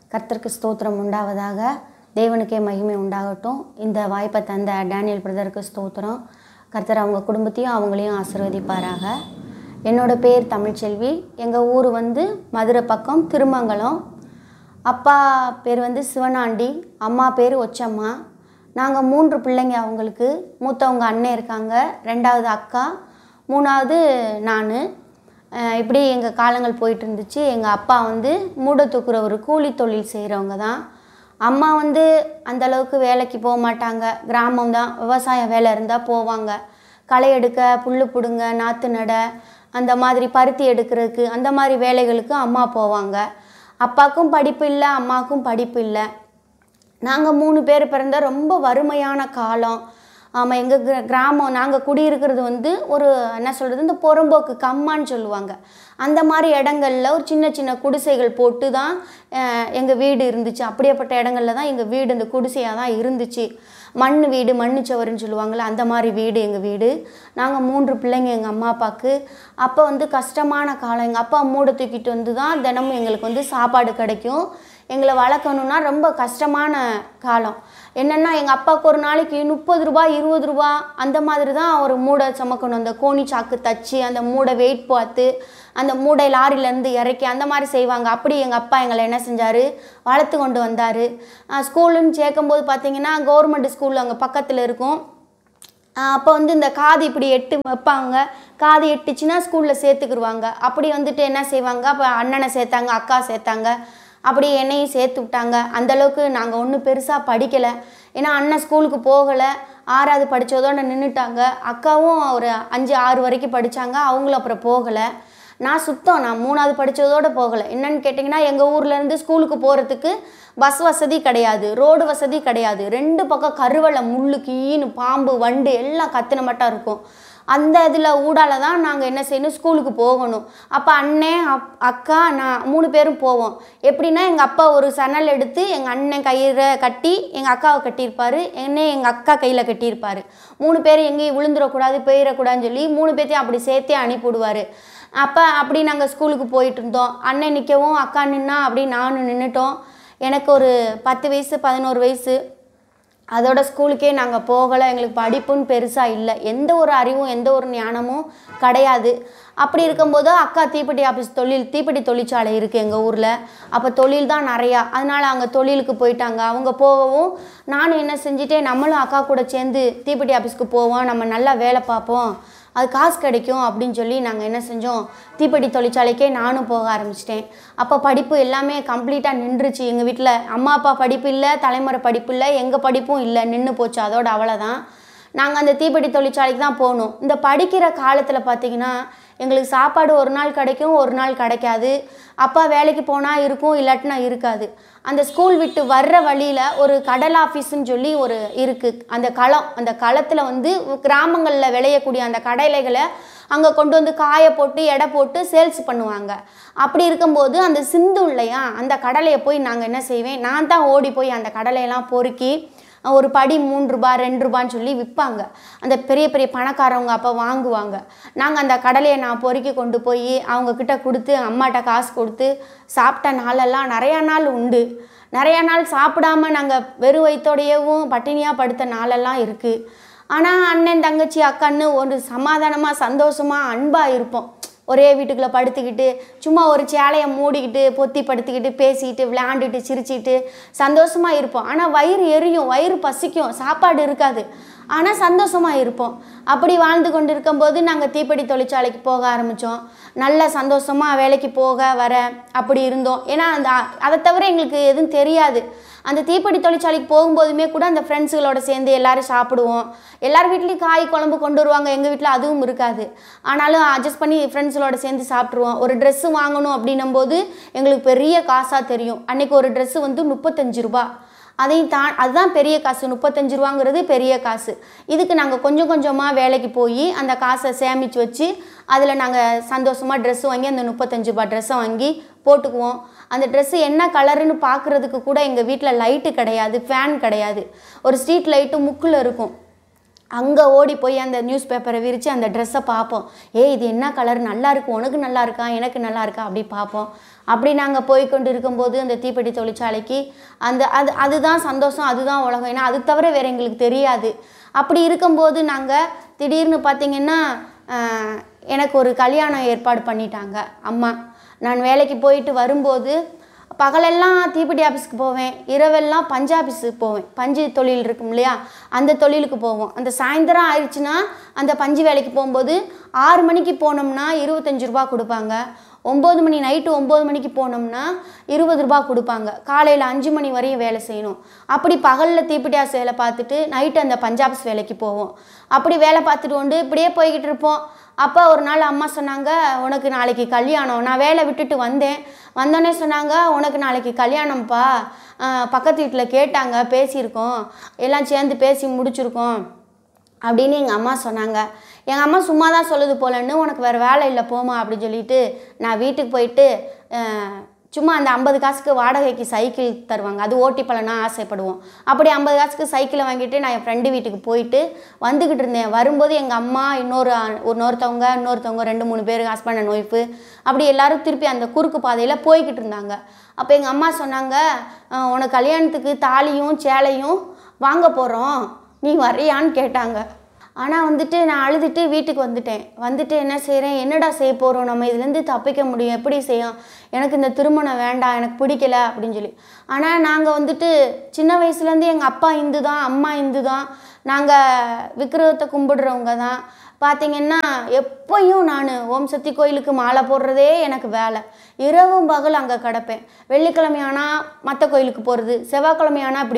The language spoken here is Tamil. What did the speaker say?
கர்த்தருக்கு ஸ்தோத்திரம் உண்டாவதாக தேவனுக்கே மகிமை உண்டாகட்டும் இந்த வாய்ப்பை தந்த டேனியல் பிரதருக்கு ஸ்தோத்திரம் கர்த்தர் அவங்க குடும்பத்தையும் அவங்களையும் ஆசீர்வதிப்பாராக என்னோட பேர் தமிழ்ச்செல்வி எங்கள் ஊர் வந்து மதுரை பக்கம் திருமங்கலம் அப்பா பேர் வந்து சிவனாண்டி அம்மா பேர் ஒச்சம்மா நாங்கள் மூன்று பிள்ளைங்க அவங்களுக்கு மூத்தவங்க அண்ணன் இருக்காங்க ரெண்டாவது அக்கா மூணாவது நான் இப்படி எங்கள் காலங்கள் போயிட்டு இருந்துச்சு எங்கள் அப்பா வந்து மூட தூக்குற ஒரு கூலி தொழில் செய்கிறவங்க தான் அம்மா வந்து அந்த அளவுக்கு வேலைக்கு போக மாட்டாங்க கிராமம் தான் விவசாய வேலை இருந்தால் போவாங்க களை எடுக்க புல் பிடுங்க நாற்று நட அந்த மாதிரி பருத்தி எடுக்கிறதுக்கு அந்த மாதிரி வேலைகளுக்கு அம்மா போவாங்க அப்பாவுக்கும் படிப்பு இல்லை அம்மாவுக்கும் படிப்பு இல்லை நாங்கள் மூணு பேர் பிறந்த ரொம்ப வறுமையான காலம் ஆமாம் எங்கள் கிர கிராமம் நாங்கள் குடியிருக்கிறது வந்து ஒரு என்ன சொல்கிறது இந்த புறம்போக்கு கம்மான்னு சொல்லுவாங்க அந்த மாதிரி இடங்கள்ல ஒரு சின்ன சின்ன குடிசைகள் போட்டு தான் எங்கள் வீடு இருந்துச்சு அப்படியேப்பட்ட இடங்கள்ல தான் எங்கள் வீடு இந்த குடிசையாக தான் இருந்துச்சு மண் வீடு மண்ணு சவருன்னு சொல்லுவாங்கள்ல அந்த மாதிரி வீடு எங்கள் வீடு நாங்கள் மூன்று பிள்ளைங்க எங்கள் அம்மா அப்பாவுக்கு அப்போ வந்து கஷ்டமான காலம் எங்கள் அப்பா மூடை தூக்கிட்டு வந்து தான் தினமும் எங்களுக்கு வந்து சாப்பாடு கிடைக்கும் எங்களை வளர்க்கணுன்னா ரொம்ப கஷ்டமான காலம் என்னென்னா எங்கள் அப்பாவுக்கு ஒரு நாளைக்கு முப்பது ரூபா இருபது ரூபா அந்த மாதிரி தான் ஒரு மூடை சுமக்கணும் அந்த கோணி சாக்கு தச்சு அந்த மூடை வெயிட் பார்த்து அந்த மூடை லாரியிலேருந்து இறக்கி அந்த மாதிரி செய்வாங்க அப்படி எங்கள் அப்பா எங்களை என்ன செஞ்சார் வளர்த்து கொண்டு வந்தார் ஸ்கூலுன்னு சேர்க்கும்போது பார்த்தீங்கன்னா கவர்மெண்ட் ஸ்கூல் அங்கே பக்கத்தில் இருக்கும் அப்போ வந்து இந்த காது இப்படி எட்டு வைப்பாங்க காது எட்டுச்சுன்னா ஸ்கூலில் சேர்த்துக்குருவாங்க அப்படி வந்துட்டு என்ன செய்வாங்க அப்போ அண்ணனை சேர்த்தாங்க அக்கா சேர்த்தாங்க அப்படி என்னையும் சேர்த்து விட்டாங்க அந்தளவுக்கு நாங்கள் ஒன்றும் பெருசாக படிக்கலை ஏன்னா அண்ணன் ஸ்கூலுக்கு போகலை ஆறாவது படித்ததோட நின்றுட்டாங்க அக்காவும் ஒரு அஞ்சு ஆறு வரைக்கும் படித்தாங்க அவங்களும் அப்புறம் போகலை நான் சுத்தம் நான் மூணாவது படித்ததோடு போகலை என்னன்னு கேட்டிங்கன்னா எங்கள் ஊர்லேருந்து ஸ்கூலுக்கு போகிறதுக்கு பஸ் வசதி கிடையாது ரோடு வசதி கிடையாது ரெண்டு பக்கம் கருவலை முள்ளு கீன்னு பாம்பு வண்டு எல்லாம் கத்தின மட்டும் இருக்கும் அந்த இதில் ஊடால தான் நாங்கள் என்ன செய்யணும் ஸ்கூலுக்கு போகணும் அப்போ அண்ணன் அப் அக்கா நான் மூணு பேரும் போவோம் எப்படின்னா எங்கள் அப்பா ஒரு சணல் எடுத்து எங்கள் அண்ணன் கயிறை கட்டி எங்கள் அக்காவை கட்டியிருப்பார் என்னை எங்கள் அக்கா கையில் கட்டியிருப்பார் மூணு பேர் எங்கேயும் விழுந்துடக்கூடாது போயிடக்கூடாதுன்னு சொல்லி மூணு பேர்த்தையும் அப்படி சேர்த்தே அனுப்பிவிடுவார் அப்போ அப்படி நாங்கள் ஸ்கூலுக்கு போயிட்டு இருந்தோம் அண்ணன் நிற்கவும் அக்கா நின்னா அப்படி நானும் நின்றுட்டோம் எனக்கு ஒரு பத்து வயசு பதினோரு வயசு அதோட ஸ்கூலுக்கே நாங்கள் போகலை எங்களுக்கு படிப்புன்னு பெருசாக இல்லை எந்த ஒரு அறிவும் எந்த ஒரு ஞானமும் கிடையாது அப்படி இருக்கும்போது அக்கா தீப்பெட்டி ஆஃபீஸ் தொழில் தீப்பெட்டி தொழிற்சாலை இருக்குது எங்கள் ஊரில் அப்போ தொழில் தான் நிறையா அதனால் அங்கே தொழிலுக்கு போயிட்டாங்க அவங்க போகவும் நானும் என்ன செஞ்சுட்டேன் நம்மளும் அக்கா கூட சேர்ந்து தீப்பெட்டி ஆஃபீஸ்க்கு போவோம் நம்ம நல்லா வேலை பார்ப்போம் அது காசு கிடைக்கும் அப்படின்னு சொல்லி நாங்கள் என்ன செஞ்சோம் தீப்பெட்டி தொழிற்சாலைக்கே நானும் போக ஆரம்பிச்சிட்டேன் அப்போ படிப்பு எல்லாமே கம்ப்ளீட்டாக நின்றுச்சு எங்கள் வீட்டில் அம்மா அப்பா படிப்பு இல்லை தலைமுறை படிப்பு இல்லை எங்கள் படிப்பும் இல்லை நின்று போச்சு அதோட அவ்வளோதான் நாங்கள் அந்த தீப்பெட்டி தொழிற்சாலைக்கு தான் போகணும் இந்த படிக்கிற காலத்தில் பார்த்திங்கன்னா எங்களுக்கு சாப்பாடு ஒரு நாள் கிடைக்கும் ஒரு நாள் கிடைக்காது அப்பா வேலைக்கு போனால் இருக்கும் இல்லாட்டினா இருக்காது அந்த ஸ்கூல் விட்டு வர்ற வழியில் ஒரு கடல் ஆஃபீஸுன்னு சொல்லி ஒரு இருக்குது அந்த களம் அந்த களத்தில் வந்து கிராமங்களில் விளையக்கூடிய அந்த கடலைகளை அங்கே கொண்டு வந்து காய போட்டு எடை போட்டு சேல்ஸ் பண்ணுவாங்க அப்படி இருக்கும்போது அந்த சிந்து இல்லையா அந்த கடலையை போய் நாங்கள் என்ன செய்வேன் நான் தான் ஓடி போய் அந்த கடலையெல்லாம் பொறுக்கி ஒரு படி மூன்று ரூபா ரெண்டு ரூபான்னு சொல்லி விற்பாங்க அந்த பெரிய பெரிய பணக்காரவங்க அப்போ வாங்குவாங்க நாங்கள் அந்த கடலையை நான் பொறுக்கி கொண்டு போய் அவங்கக்கிட்ட கொடுத்து அம்மாட்ட காசு கொடுத்து சாப்பிட்ட நாளெல்லாம் நிறையா நாள் உண்டு நிறையா நாள் சாப்பிடாம நாங்கள் வெறும் வயிற்றோடையவும் பட்டினியாக படுத்த நாளெல்லாம் இருக்குது ஆனால் அண்ணன் தங்கச்சி அக்கான்னு ஒரு சமாதானமாக சந்தோஷமாக அன்பாக இருப்போம் ஒரே வீட்டுக்குள்ளே படுத்துக்கிட்டு சும்மா ஒரு சேலையை மூடிக்கிட்டு பொத்தி படுத்துக்கிட்டு பேசிக்கிட்டு விளையாண்டுட்டு சிரிச்சிட்டு சந்தோஷமாக இருப்போம் ஆனால் வயிறு எரியும் வயிறு பசிக்கும் சாப்பாடு இருக்காது ஆனால் சந்தோஷமாக இருப்போம் அப்படி வாழ்ந்து கொண்டு இருக்கும்போது நாங்கள் தீப்பெட்டி தொழிற்சாலைக்கு போக ஆரம்பித்தோம் நல்ல சந்தோஷமாக வேலைக்கு போக வர அப்படி இருந்தோம் ஏன்னா அந்த அதை தவிர எங்களுக்கு எதுவும் தெரியாது அந்த தீப்பெட்டி தொழிற்சாலைக்கு போகும்போதுமே கூட அந்த ஃப்ரெண்ட்ஸுகளோட சேர்ந்து எல்லோரும் சாப்பிடுவோம் எல்லார் வீட்லேயும் காய் குழம்பு கொண்டு வருவாங்க எங்கள் வீட்டில் அதுவும் இருக்காது ஆனாலும் அட்ஜஸ்ட் பண்ணி ஃப்ரெண்ட்ஸுகளோட சேர்ந்து சாப்பிட்ருவோம் ஒரு ட்ரெஸ்ஸு வாங்கணும் அப்படின்னும் போது எங்களுக்கு பெரிய காசாக தெரியும் அன்றைக்கி ஒரு ட்ரெஸ்ஸு வந்து முப்பத்தஞ்சு ரூபா அதையும் தா அதுதான் பெரிய காசு முப்பத்தஞ்சு ரூபாங்கிறது பெரிய காசு இதுக்கு நாங்கள் கொஞ்சம் கொஞ்சமாக வேலைக்கு போய் அந்த காசை சேமித்து வச்சு அதில் நாங்கள் சந்தோஷமாக ட்ரெஸ் வாங்கி அந்த முப்பத்தஞ்சு ரூபா ட்ரெஸ்ஸை வாங்கி போட்டுக்குவோம் அந்த ட்ரெஸ்ஸு என்ன கலருன்னு பார்க்குறதுக்கு கூட எங்கள் வீட்டில் லைட்டு கிடையாது ஃபேன் கிடையாது ஒரு ஸ்ட்ரீட் லைட்டு முக்கில் இருக்கும் அங்கே ஓடி போய் அந்த நியூஸ் பேப்பரை விரித்து அந்த ட்ரெஸ்ஸை பார்ப்போம் ஏய் இது என்ன கலர் நல்லா இருக்கு உனக்கு நல்லா இருக்கா எனக்கு நல்லா இருக்கா அப்படி பார்ப்போம் அப்படி நாங்கள் போய் கொண்டு இருக்கும்போது அந்த தீப்பெட்டி தொழிற்சாலைக்கு அந்த அது அதுதான் சந்தோஷம் அதுதான் உலகம் ஏன்னா அது தவிர வேறு எங்களுக்கு தெரியாது அப்படி இருக்கும்போது நாங்கள் திடீர்னு பார்த்தீங்கன்னா ஆஹ், எனக்கு ஒரு கல்யாணம் ஏற்பாடு பண்ணிட்டாங்க அம்மா நான் வேலைக்கு போயிட்டு வரும்போது பகலெல்லாம் தீப்பெட்டி ஆஃபீஸ்க்கு போவேன் இரவெல்லாம் பஞ்சு ஆஃபீஸுக்கு போவேன் பஞ்சு தொழில் இருக்கும் இல்லையா அந்த தொழிலுக்கு போவோம் அந்த சாயந்தரம் ஆயிடுச்சுன்னா அந்த பஞ்சு வேலைக்கு போகும்போது ஆறு மணிக்கு போனோம்னா இருபத்தஞ்சு ரூபா கொடுப்பாங்க ஒம்பது மணி நைட்டு ஒம்பது மணிக்கு போனோம்னா இருபது ரூபா கொடுப்பாங்க காலையில் அஞ்சு மணி வரையும் வேலை செய்யணும் அப்படி பகலில் தீப்பெட்டி ஆஃபீஸ் வேலை பார்த்துட்டு நைட்டு அந்த பஞ்சாப்ஸ் வேலைக்கு போவோம் அப்படி வேலை பார்த்துட்டு கொண்டு இப்படியே போய்கிட்டு இருப்போம் அப்போ ஒரு நாள் அம்மா சொன்னாங்க உனக்கு நாளைக்கு கல்யாணம் நான் வேலை விட்டுட்டு வந்தேன் வந்தோடனே சொன்னாங்க உனக்கு நாளைக்கு கல்யாணம்ப்பா ஆஹ் பக்கத்து வீட்டில் கேட்டாங்க பேசியிருக்கோம் எல்லாம் சேர்ந்து பேசி முடிச்சிருக்கோம் அப்படின்னு எங்கள் அம்மா சொன்னாங்க எங்கள் அம்மா சும்மா தான் சொல்லுது போலன்னு உனக்கு வேறு வேலை இல்லை போமா அப்படின்னு சொல்லிட்டு நான் வீட்டுக்கு போயிட்டு அஹ், சும்மா அந்த ஐம்பது காசுக்கு வாடகைக்கு சைக்கிள் தருவாங்க அது ஓட்டி பழனா ஆசைப்படுவோம் அப்படி ஐம்பது காசுக்கு சைக்கிளை வாங்கிட்டு நான் என் ஃப்ரெண்டு வீட்டுக்கு போயிட்டு வந்துக்கிட்டு இருந்தேன் வரும்போது எங்கள் அம்மா இன்னொரு ஆ- இன்னொருத்தவங்க இன்னொருத்தவங்க ரெண்டு மூணு பேர் ஹஸ்பண்ட் அண்ட் ஒய்ஃபு அப்படி எல்லாரும் திருப்பி அந்த குறுக்கு பாதையில் போய்கிட்டு இருந்தாங்க அப்போ எங்கள் அம்மா சொன்னாங்க "அஹ், உனக்கு கல்யாணத்துக்கு தாலியும் சேலையும் வாங்க போகிறோம் நீ வர்றியான்னு கேட்டாங்க ஆனால் வந்துட்டு நான் அழுதுட்டு வீட்டுக்கு வந்துட்டேன் வந்துட்டு என்ன செய்கிறேன் என்னடா செய்ய போகிறோம் நம்ம இதுலேருந்து தப்பிக்க முடியும் எப்படி செய்யும் எனக்கு இந்த திருமணம் வேண்டாம் எனக்கு பிடிக்கல அப்படின்னு சொல்லி ஆனால் நாங்கள் வந்துட்டு சின்ன வயசுலேருந்து எங்கள் அப்பா இந்து தான் அம்மா இந்து தான் நாங்கள் விக்கிரகத்தை கும்பிடுறவங்க தான் பார்த்தீங்கன்னா எப்பயும் நான் ஓம் சக்தி கோயிலுக்கு மாலை போடுறதே எனக்கு வேலை இரவும் பகல் அங்கே கிடப்பேன் வெள்ளிக்கிழமையானா மற்ற கோயிலுக்கு போகிறது செவ்வாய்க்கிழமையானா இப்படி